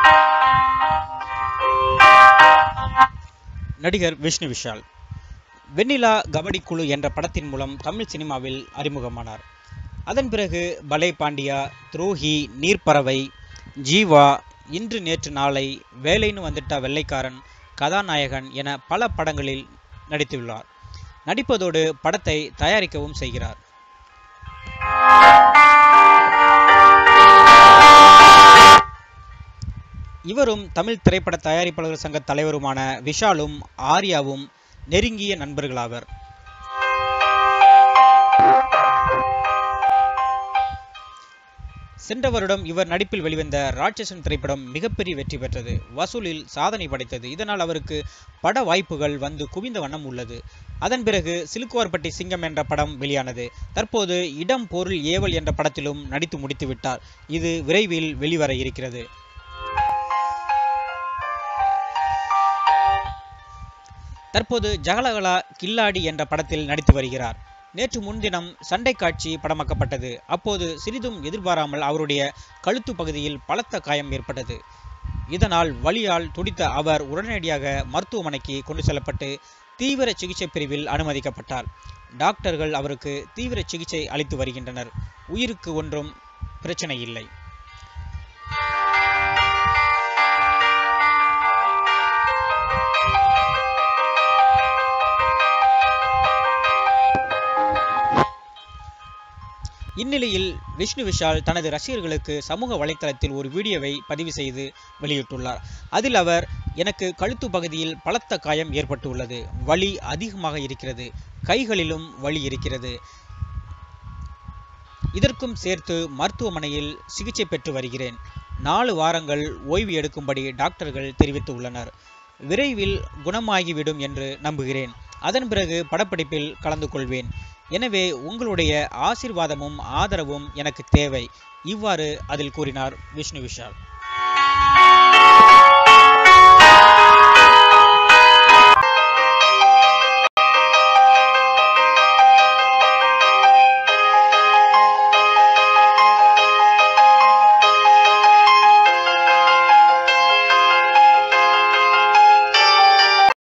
நடிகர் விஷ்ணு விஷால் வெண்ணிலா கபடி குழு என்ற படத்தின் மூலம் தமிழ் சினிமாவில் அறிமுகமானார் அதன் பிறகு பலே பாண்டியா துரோகி நீர்ப்பறவை ஜீவா இன்று நேற்று நாளை வேலைன்னு வந்துட்டா வெள்ளைக்காரன் கதாநாயகன் என பல படங்களில் நடித்துள்ளார் நடிப்பதோடு படத்தை தயாரிக்கவும் செய்கிறார் இவரும் தமிழ் திரைப்பட தயாரிப்பாளர்கள் சங்க தலைவருமான விஷாலும் ஆர்யாவும் நெருங்கிய நண்பர்களாவர் சென்ற வருடம் இவர் நடிப்பில் வெளிவந்த ராட்சசன் திரைப்படம் மிகப்பெரிய வெற்றி பெற்றது வசூலில் சாதனை படைத்தது இதனால் அவருக்கு பட வாய்ப்புகள் வந்து குவிந்த வண்ணம் உள்ளது அதன் பிறகு சிலுக்குவார்பட்டி சிங்கம் என்ற படம் வெளியானது தற்போது இடம் பொருள் ஏவல் என்ற படத்திலும் நடித்து முடித்து விட்டார் இது விரைவில் வெளிவர இருக்கிறது தற்போது ஜகலகலா கில்லாடி என்ற படத்தில் நடித்து வருகிறார் நேற்று முன்தினம் சண்டை காட்சி படமாக்கப்பட்டது அப்போது சிறிதும் எதிர்பாராமல் அவருடைய கழுத்து பகுதியில் பலத்த காயம் ஏற்பட்டது இதனால் வலியால் துடித்த அவர் உடனடியாக மருத்துவமனைக்கு கொண்டு செல்லப்பட்டு தீவிர சிகிச்சை பிரிவில் அனுமதிக்கப்பட்டார் டாக்டர்கள் அவருக்கு தீவிர சிகிச்சை அளித்து வருகின்றனர் உயிருக்கு ஒன்றும் பிரச்சனை இல்லை இந்நிலையில் விஷ்ணு விஷால் தனது ரசிகர்களுக்கு சமூக வலைத்தளத்தில் ஒரு வீடியோவை பதிவு செய்து வெளியிட்டுள்ளார் அதில் அவர் எனக்கு கழுத்து பகுதியில் பலத்த காயம் ஏற்பட்டுள்ளது வலி அதிகமாக இருக்கிறது கைகளிலும் வலி இருக்கிறது இதற்கும் சேர்த்து மருத்துவமனையில் சிகிச்சை பெற்று வருகிறேன் நாலு வாரங்கள் ஓய்வு எடுக்கும்படி டாக்டர்கள் தெரிவித்துள்ளனர் விரைவில் குணமாகிவிடும் என்று நம்புகிறேன் அதன் பிறகு படப்பிடிப்பில் கலந்து கொள்வேன் எனவே உங்களுடைய ஆசிர்வாதமும் ஆதரவும் எனக்கு தேவை இவ்வாறு அதில் கூறினார் விஷ்ணு விஷால்